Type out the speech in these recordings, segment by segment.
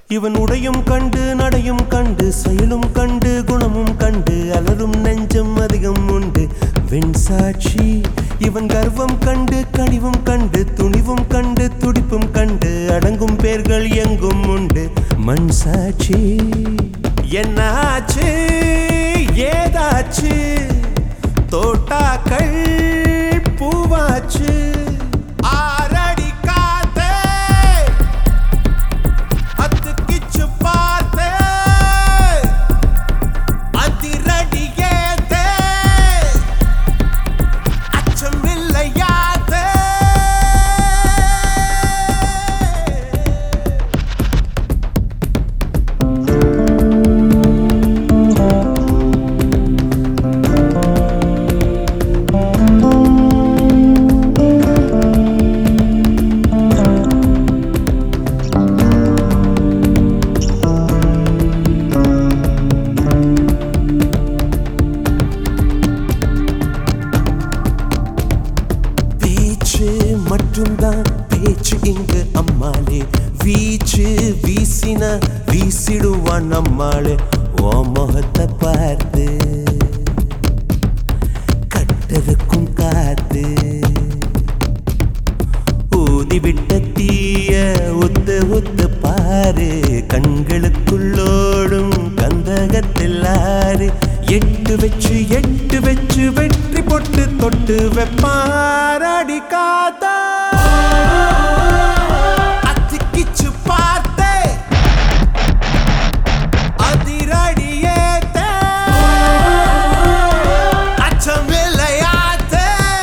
இவன் உடையும் கண்டு நடையும் கண்டு செயலும் கண்டு குணமும் கண்டு அலரும் நெஞ்சம் அதிகம் உண்டு வெண் சாட்சி இவன் கர்வம் கண்டு கனிவும் கண்டு துணிவும் கண்டு துடிப்பும் கண்டு அடங்கும் பேர்கள் எங்கும் உண்டு மண் சாட்சி என்னாச்சு ஏதாச்சு தோட்டாக்கள் பூவாச்சு ஆரடி காத்தே அத்துக்கிச்சு பார்த்தே அதிரடி ஏத்தே அச்சம் இல்லையாத்தே பேச்சு மட்டும்தான் பேச்சு இங்கு அம்மாளே வீச்சு வீசின வீசிடுவான் நம்மாளே ஓ முகத்தை பார்த்து கட்டதுக்கும் காத்து ஊதி விட்ட தீய ஒத்து ஒத்து பாரு கண்களுக்குள்ளோடும் கந்தகத்தில் ஆறு எட்டு வச்சு எட்டு வச்சு வெற்றி பொட்டு தொட்டு வெப்பாரடி காத்தா அத்திக்கிச்சு பார்த்தே அதிரடி ஏத்தே அச்சமில்லையாத்தே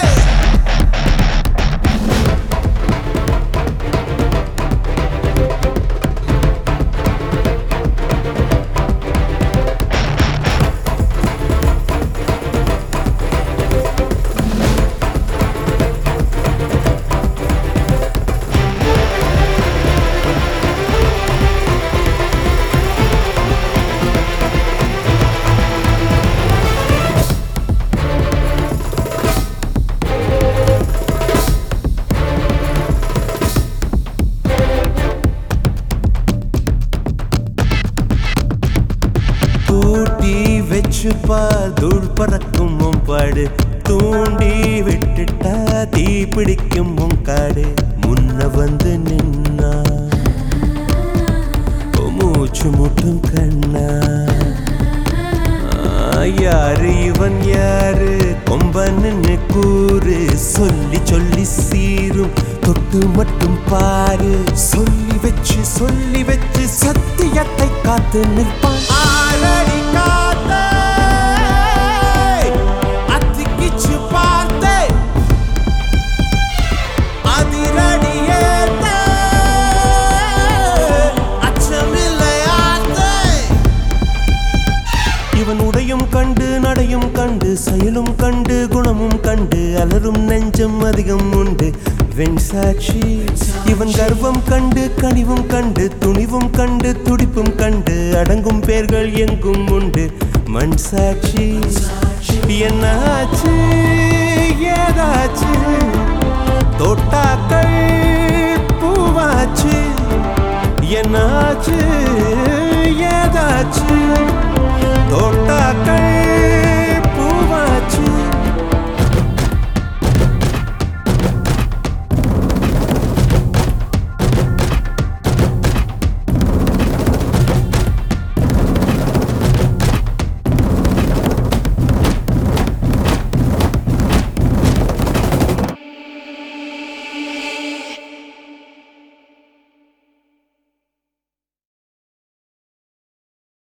கூட்டி வச்சுப்பா தூள் பறக்கும் உன் பாடு தூண்டி விட்டுட்டா தீ பிடிக்கும் உன் காடு முன்ன வந்து நின்னா உன் மூச்சு முட்டும் கண்ணா ஆ, யாரு இவன் யாரு கொம்பன்னு கூறு சொல்லி சொல்லி சீரும் தொட்டு மட்டும் பாரு சொல்லி வச்சு சொல்லி வச்சு சத்தியத்தை காத்து நிற்பான் ஆளடி காத்தே, அத்திக்கிச்சு பார்த்தே, அதிரடி ஏத்தே, அச்சமில்லையாத்தே. இவன் உடையும் கண்டு நடையும் கண்டு செயலும் கண்டு குணமும் கண்டு அலரும் நெஞ்சம் அதிகம் உண்டு வெண் சாட்சி இவன் கர்வம் கண்டு கனிவும் கண்டு துணிவும் கண்டு துடிப்பும் கண்டு அடங்கும் பேர்கள் எங்கும் உண்டு மண் சாட்சி என்னாச்சு ஏதாச்சு தோட்டாக்கள் பூவாச்சு என்னாச்சு ஏதாச்சு